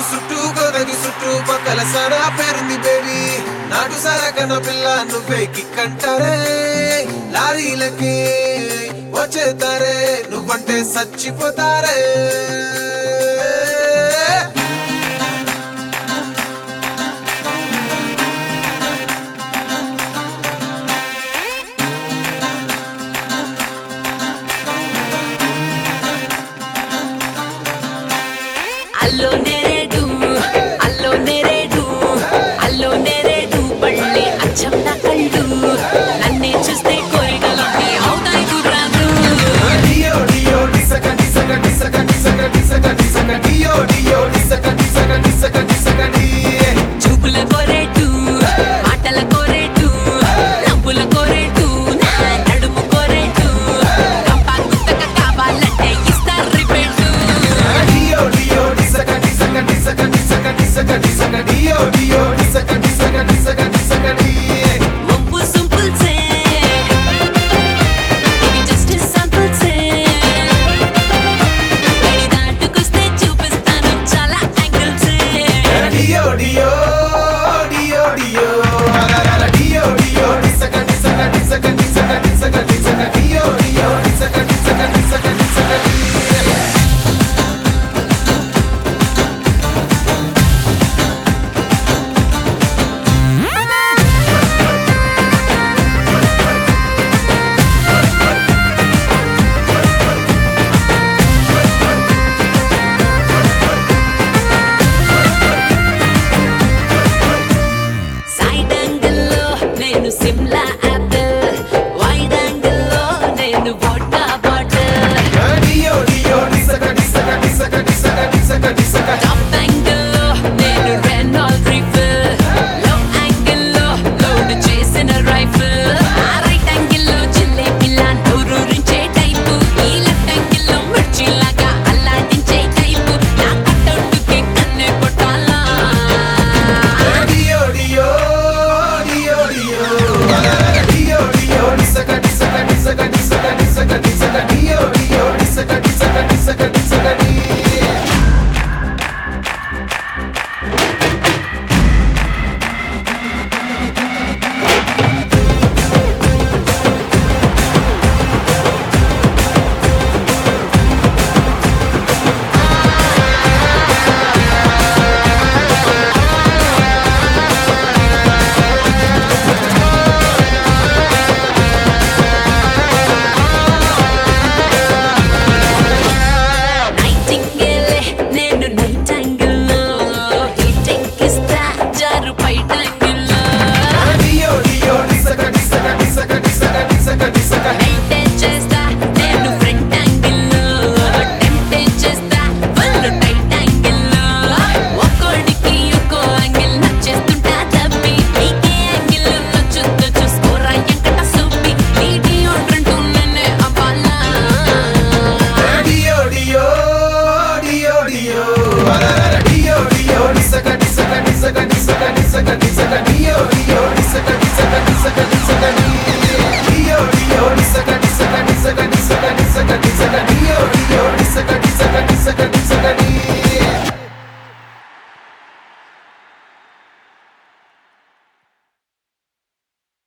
చుట్టూ గొదగి చుట్టూ పక్కల సరా పేరుంది బేబీ నాటు సరకన పిల్ల నువ్వే కిక్కంటారే లారీలకి వచ్చేతారే నువ్వంటే చచ్చిపోతారే అల్లో నెరేడు అల్లో నెరేడు అల్లో నెరేడు పళ్ళే అచ్చం నా కళ్ళు నన్నే చూస్తే కోరికలన్నీ అవుతాయి కుర్రాదు డియో డియో డిసక డిసక డిసక డిసక డిసక డిసక డియో డియో డిసక డిసక డిసక డిసక డి చూపుల కోరేటు మాటల కోరేటు నవ్వుల కోరేటు నా నడుము కోరేటు కంపా గుత్తక కావాలంటే ఇస్తారు రిపేటు డియో డియో డిసక డిసక డిసక డిసక డిసక డిసక డియో డియో డిసక డిసక డిసక డిసక డి ముంపు సింపుల్ సే ఇది జస్ట్ సింపుల్ సే వేడి దాటుకొస్తే చూపిస్తాను చాలా యాంగిల్స్ డియో డియో డియో డియో అలల డియో డియో డిసక డిసక డిసక డిసక డిసక డిసక డియో డియో డిసక డిసక డిసక డిసక డి సైడ్ యాంగిల్లో నేను సిమ్లా యాపిల్ వైడ్ యాంగిల్లో నేను వాటర్